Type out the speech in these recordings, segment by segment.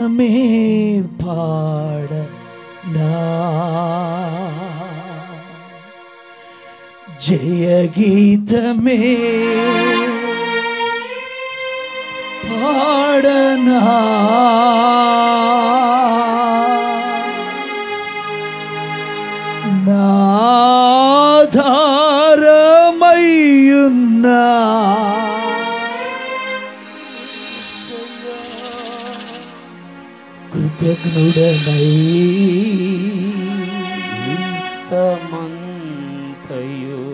మే పాడ జయ గీతమే పాడనా నాధారమయ్యున్నా కృతజ్ఞుడనై ఇంతమంతయు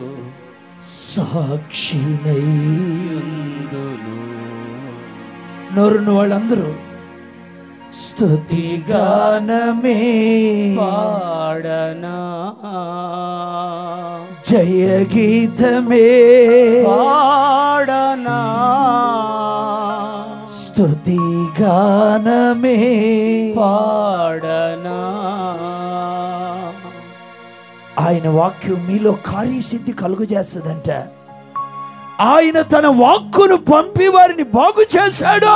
సాక్షినై యుందును నోరున్న వాళ్ళందరూ స్తుతిగానమే పాడనా జయ గీతమే పాడనా స్తుతిగానమే పాడనా ఆయన వాక్యం మీలో కార్యసిద్ధి కలుగు చేస్తుందంట ఆయన తన వాక్కును పంపి వారిని బాగు చేశాడు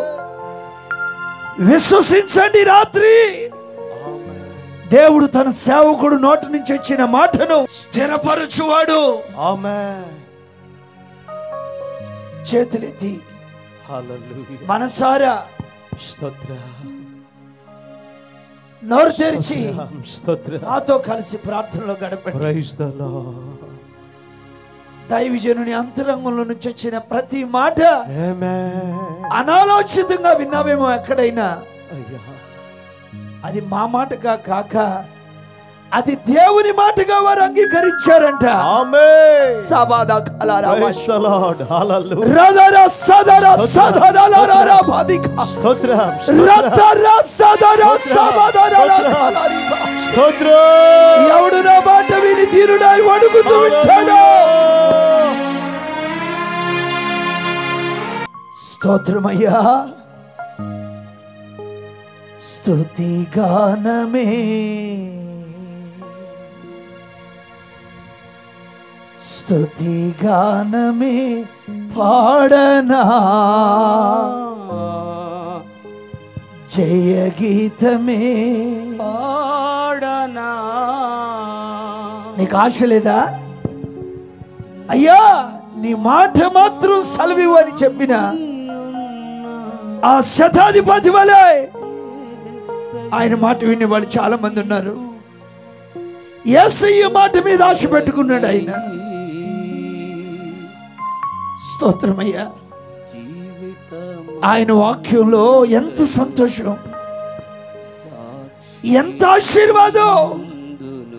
విశ్వసించండి రాత్రి దేవుడు తన సేవకుడు నోటి నుంచి వచ్చిన మాటను స్థిరపరచువాడు ఆమేన్ చేతులెత్తి హల్లెలూయా మనసారా స్తోత్ర నోరు తెరిచి స్తోత్ర నాతో కలిసి ప్రార్థనలో గడపండి ప్రైజ్ ద లార్డ్ దైవజనుని అంతరంగంలో నుంచి వచ్చిన ప్రతి మాట ఆమేన్ అనాలోచితంగా విన్నావేమో ఎక్కడైనా అయ్యా అది మా మాటగా కాక అది దేవుని మాటగా వారు అంగీకరించారంట ఆమేన్ సబాదా కలారా ప్రైజ్ ద లార్డ్ హల్లెలూయా రదర సదర సదరలరర బాదిక స్తోత్రం రతర సదర సబదరల కలారి స్తోత్రం ఎవడు నా మాట విని తీరుడై వణుకుతూ వింటాడు స్తోత్రమయ్యా స్తుతి గానమే స్తుతి గానమే పాడనా జయ గీతమే పాడనా నీకు ఆశ లేదా అయ్యా నీ మాట మాత్రం సెలవివ్వు అని చెప్పిన ఆ శతాధిపతి వలె ఆయన మాట వినే వాళ్ళు చాలా మంది ఉన్నారు ఏసయ్య మాట మీద ఆశ పెట్టుకున్నాడు ఆయన స్తోత్రమయ్యా జీవితం ఆయన వాక్యంలో ఎంత సంతోషం ఎంత ఆశీర్వాదం సాక్షిందును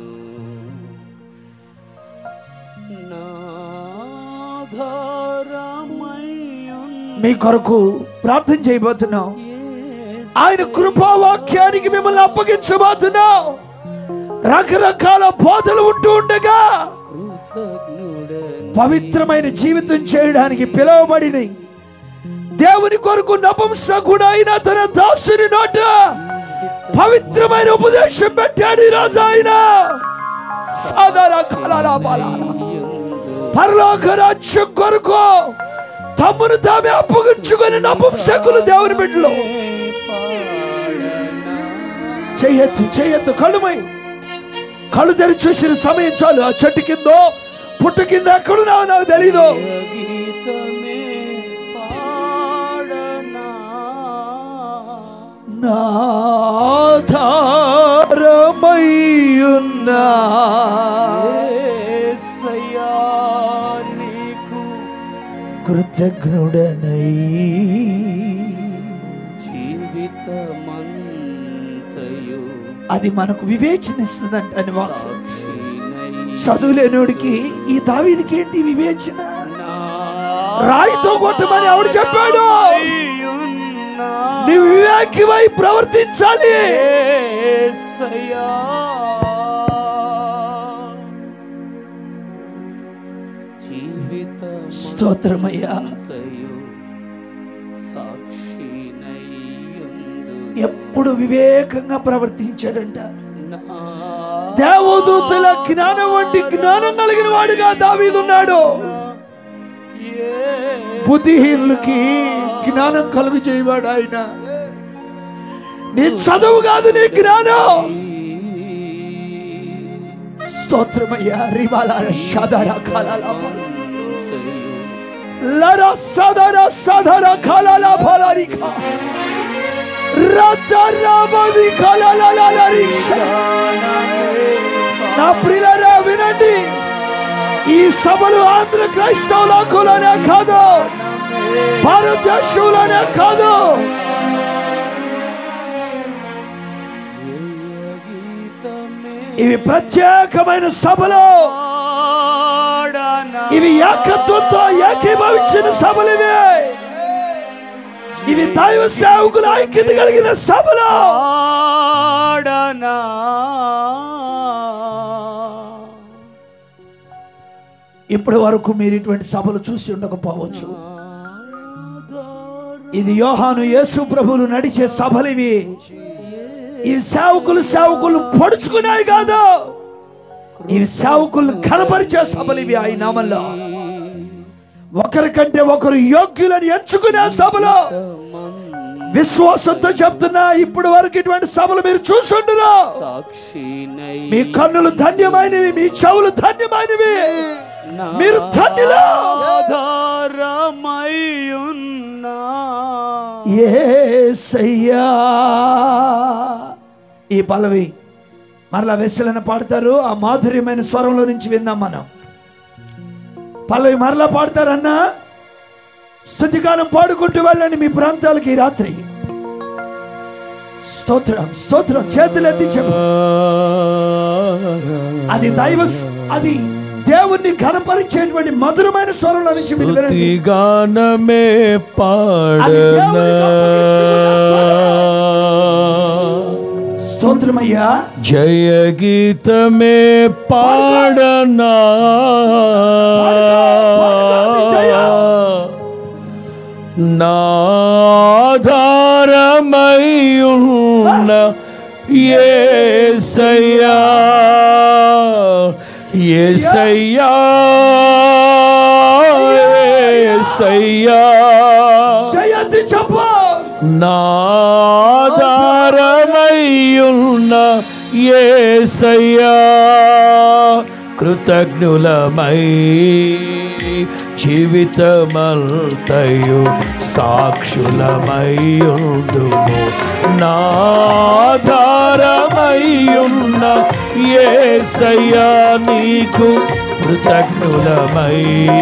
నాధారమయ్యున్న మీ కొరకు ప్రార్థన చేయబోతున్నాం ఆయన కృపావాక్యానికి మిమ్మల్ని అప్పగించబోతున్నాం రకరకాల బోధలు ఉంటూ ఉండగా కృతజ్ఞుడను పవిత్రమైన జీవితం చేయడానికి పిలువబడిన దేవుని కొరకు నపంసకుడైన తన దాసుని నోట పవిత్రమైన ఉపదేశం పెట్టాడు ఈ రాజు ఆయన సాధారణ కళల బలాల. పరలోక రాజ్యం కొరకు తమ్మును తామే అప్పగించుకొని నపంసకులు దేవుని బిడ్డలు చేయొద్దు చేయొద్దు కళ్ళుమై కళ్ళు తెరిచి చూసిన సమయం చాలు ఆ చెట్టు కిందో పుట్టు కింద ఎక్కడున్నావో నాకు తెలీదు గీతమే పాడనా నాధారమయ్యున్నా యేసయ్యా నీకు కృతజ్ఞుడనై జీవితమంతయు అది మనకు వివేచనిస్తుందంట అని వాక్యం. సాక్షినై చదువు లేనివాడికి ఈ దావీదికి ఏంటి వివేచన నా రాయితో కొట్టమని ఆవిడ చెప్పాడు అయ్యున్నా నీ వివేకివై ప్రవర్తించాలి యేసయ్యా జీవితం స్తోత్రమయ్యా అంతయు సాక్షినయ్యుందు ఎప్పుడు వివేకంగా ప్రవర్తించాడంట నా దేవదూతల జ్ఞానం వంటి జ్ఞానం కలిగిన వాడుగా దావీదున్నాడు బుద్ధిహీనులకి జ్ఞానం కలుగు చేయవాడు ఆయన నీ చదువు కాదు నీ జ్ఞానం స్తోత్రమయ్యా రివాల సదర కలాల లర సదర సదర కలాల ఫలరిక రద్దరామది కలాల రిక్ష నా ప్రియులరా వినండి ఈ సభలు ఆంధ్ర క్రైస్తవులకులోనే కాదు భారతదేశంలోనే కాదు ఇవి ప్రత్యేకమైన సభలు ఇవి ఏకత్వంతో ఏకీభవించిన సభలు ఇవి ఇవి దైవ సేవకుల ఐక్యత కలిగిన సభలు ఆడనా ఇప్పటి వరకు మీరు ఇటువంటి సభలు చూసి ఉండకపోవచ్చు ఇది యోహాను యేసు ప్రభులు నడిచే సభలు ఇవి ఇవి సేవకులు సేవకులు పొడుచుకున్నాయి కాదు ఇవి సేవకులు కనపరిచే సభలు ఇవి ఆయన నామంలో ఒకరికంటే ఒకరు యోగ్యులని ఎంచుకునే సభలు విశ్వాసంతో చెప్తున్నా ఇప్పటి వరకు ఇటువంటి సభలు మీరు చూసుండరు సాక్షినై మీ కన్నులు ధన్యమైనవి మీ చెవులు ధన్యమైనవి మీరు ధన్యులు ఆధారమయ్యున్నా యేసయ్యా ఈ పల్లవి మరలా వెస్సలను పాడతారు ఆ మాధుర్యమైన స్వరంలో నుంచి విందాం మనం పల్లవి మరలా పాడతారన్నా స్థుతిగానం పాడుకుంటూ వెళ్ళండి మీ ప్రాంతాలకి ఈ రాత్రి స్తోత్రం స్తోత్రం చేతులెత్తి చెప్పు అది దైవ అది దేవుణ్ణి ఘనపరిచేటువంటి మధురమైన స్వరంలో నుంచి మీరు వినండి స్తుతిగానమే అది దేవునికి పాడనా స్తోత్రమయ్యా జయ గీతమే పాడనా నాధారమయ్యున్న ఏసయ్యా ఏసయ్యా ఏసయ్యా జయంతి చెప్పు నాధారమయ్యున్న ఏసయ్యా కృతజ్ఞులమై జీవితమంతయు సాక్షులమయ్యుండుము నాధారమయ్యున్న ఏసయ్యా నీకు కృతజ్ఞులమై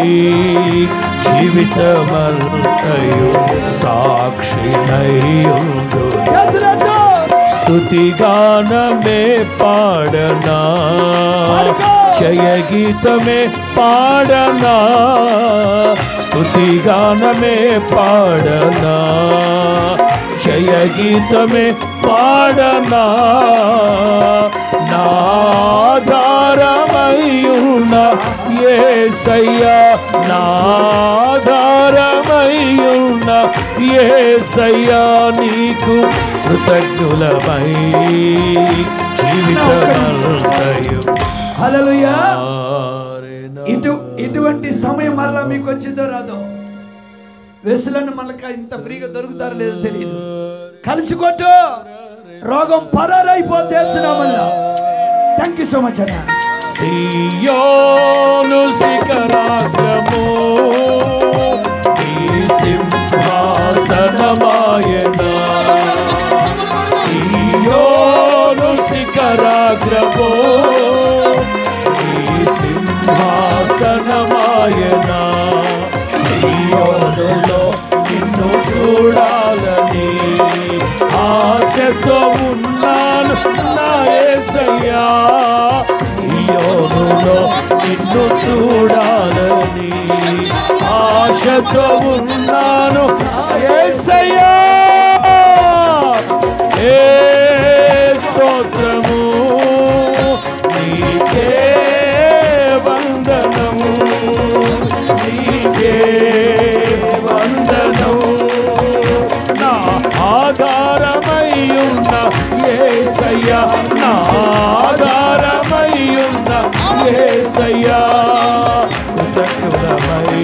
జీవితమంతయు సాక్షినయ్యుండు చేతులెత్తు స్తుతిగానమే పాడనా జయ గీతమే పాడనా స్తుతిగానమే పాడనా జయ గీతమే పాడనా నాధారమయ్యున్న ఏసయ్యా నాధారమయ్యున్న ఏసయ్యా నీకు కృతజ్ఞులమై జీవితమంతయు హల్లెలూయా ఇటు ఇటువంటి సమయం మరలా మీకు వచ్చిందో రాదో వెసులను మనకు ఇంత ఫ్రీగా దొరుకుతారో లేదో తెలియదు కలిసి కొట్టు రోగం పరారైపోతే మళ్ళా థ్యాంక్ యూ సో మచ్ అన్న సియోను శిఖరాగ్రము నీ సింహాసనమాయన సియోను శిఖరాగ్రము నీ సింహాసనమాయన సియోనులో నిన్ను చూడాలని ఆశతో ఉన్నాను నా యేసయ్యా సియోనులో నిన్ను చూడాలని ఆశతో ఉన్నాను నా యేసయ్యా ఏ స్తోత్రము నీకే వందనము నీకే వందనము నా ఆధారమయ్యున్న ఏసయ్యా నా ఆధారమయ్యున్న ఏసయ్యా కృతజ్ఞులమై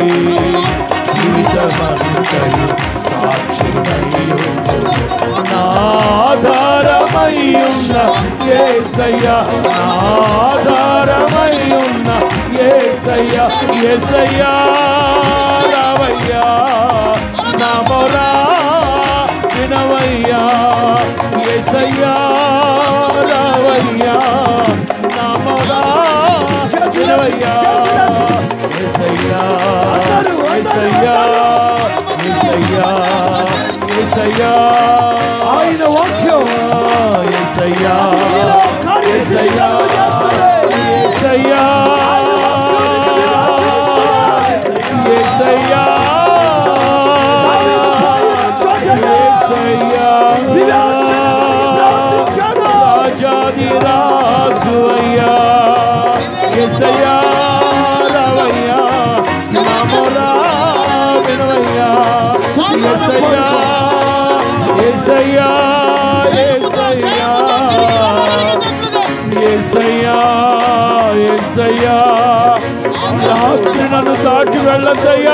జీవితమంతయు సాక్షిమయ్యుండు నా ఆధార ఆధారమై ఉన్న ఏసయ్యా నా ఆధారమై ఉన్న ఏసయ్యా ఏసయ్యా రావయ్యా నా మొరా వినవయ్యా ఏసయ్యా రావయ్యా నా మొరా వినవయ్యా ఏసయ్యా ఏసయ్యా ఏసయ్యా ఏసయ్యా ఆయన వాక్యం ఏసయ్యా మీలో కార్యం ఏసయ్యా చేస్తుంది. ఏసయ్యా ఏసయ్యా ఏసయ్యా రాజాది రాజు అయ్యా ఏసయ్యా రావయ్యా నామోరా వినవయ్యా ఏసయ్యా ఏసయ్యా ఏసయ్యా ఏసయ్యా ఏసయ్యా రాత్రి నన్ను దాటి వెళ్ళద్దయ్యా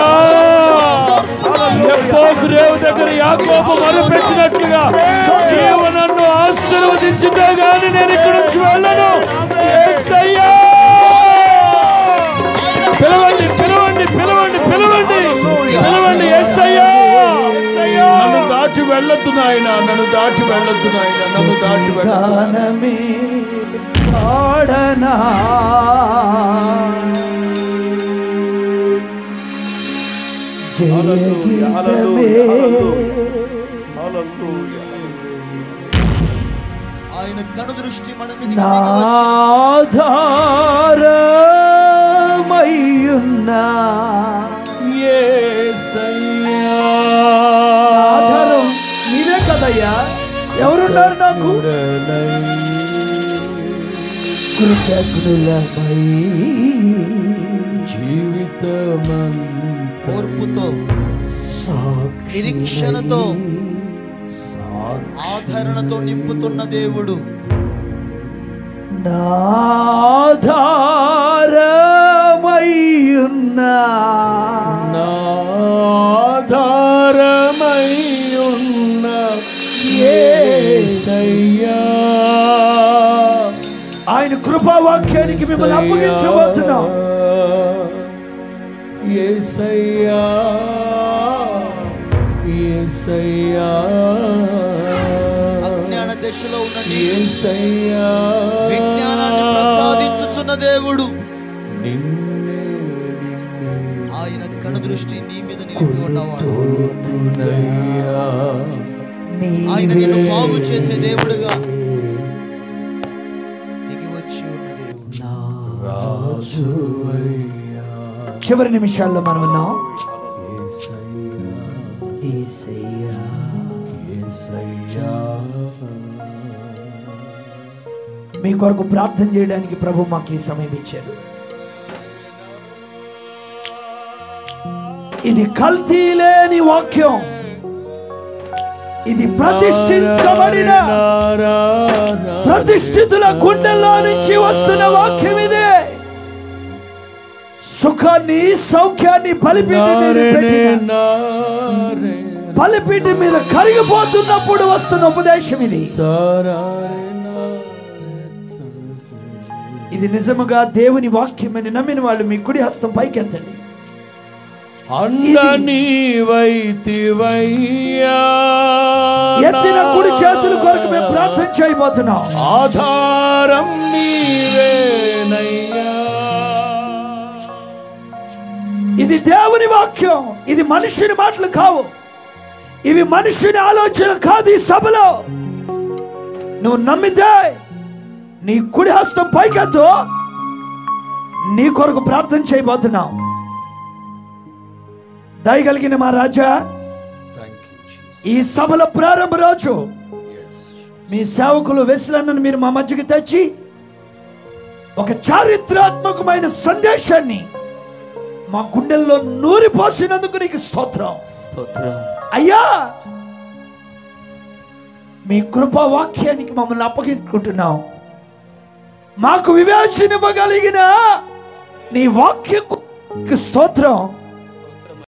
ఎప్పోకు రేవు దగ్గర యాకోబు మొదలుపెట్టినట్లుగా నీవు నన్ను ఆశీర్వదించితే గాని నేను ఇక్కడ నుంచి వెళ్ళను ఏసయ్యా పిలవండి పిలవండి పిలవండి పిలవండి పిలవండి ఏసయ్యా నన్ను దాటి వెళ్ళొద్దు నాయన నన్ను దాటి వెళ్ళొద్దు నాయన నన్ను దాటి వెళ్ళొద్దు గానమే పాడనా జయ హల్లెలూయా, గీతమే హల్లెలూయా, హల్లెలూయా. ఆయన కను దృష్టి మన మీద నాధారమయ్యున్నా యేసయ్యా. ఆధారం నీవే కదయ్యా ఎవరున్నారు నాకు కృతజ్ఞులమై జీవితమంతా ఓర్పుతో సాక్షి నిరీక్షణతో సాక్షి ఆదరణతో నింపుతున్న దేవుడు నాధారమయ్యున్నా నాధారమై ఉన్న యేసయ్యా. ఆయన కృపావాక్యానికి మిమ్మల్ని అప్పగించబోతున్నాం యేసయ్యా యేసయ్యా అజ్ఞాన దశలో ఉన్న నీకు యేసయ్యా విజ్ఞానాన్ని ప్రసాదించుచున్న దేవుడు నిన్నే నిన్నే ఆయన కను దృష్టి నీ మీద నిలిపి ఉన్నవాడు దయ్యా ఆయన నిన్ను బాగు చేసే దేవుడుగా దిగి వచ్చి ఉన్న దేవుడు రాజువయ్యా చివరి నిమిషాల్లో మనం ఉన్నాం యేసయ్యా యేసయ్యా. యేసయ్యా మీ కొరకు ప్రార్థన చేయడానికి ప్రభు మాకు ఈ సమయం ఇచ్చారు ఇది కల్తీ లేని వాక్యం ఇది ప్రతిష్ఠించబడిన ప్రతిష్ఠితుల గుండెల్లో నుంచి వస్తున్న వాక్యం ఇదే సుఖాన్ని సౌఖ్యాన్ని బలిపీఠం మీద పెట్టిన బలిపీఠం మీద కరిగిపోతున్నప్పుడు వస్తున్న ఉపదేశం ఇది ఇది నిజముగా దేవుని వాక్యమని నమ్మిన వాళ్ళు మీ కుడి హస్తం పైకెత్తండి అండ నీవైతివయ్యా ఎత్తిన కుడి చేతుల కొరకు మేము ప్రార్థన చేయబోతున్నాం ఆధారం నీవేనయ్యా ఇది దేవుని వాక్యం ఇది మనుషుని మాటలు కావు ఇవి మనుషుని ఆలోచన కాదు ఈ సభలో నువ్వు నమ్మితే నీ కుడి హస్తం పైకెత్తు నీ కొరకు ప్రార్థన చేయబోతున్నాం దయగలిగిన మా రాజా ఈ సభల ప్రారంభ రోజు మీ సేవకులు వెస్లన్నను మీరు మా మధ్యకి తెచ్చి ఒక చారిత్రాత్మకమైన సందేశాన్ని మా గుండెల్లో నూరి పోసినందుకు నీకు స్తోత్రం స్తోత్రం అయ్యా మీ కృపా వాక్యానికి మమ్మల్ని అప్పగించుకుంటున్నాం మాకు వివేచన ఇవ్వగలిగిన నీ వాక్యం స్తోత్రం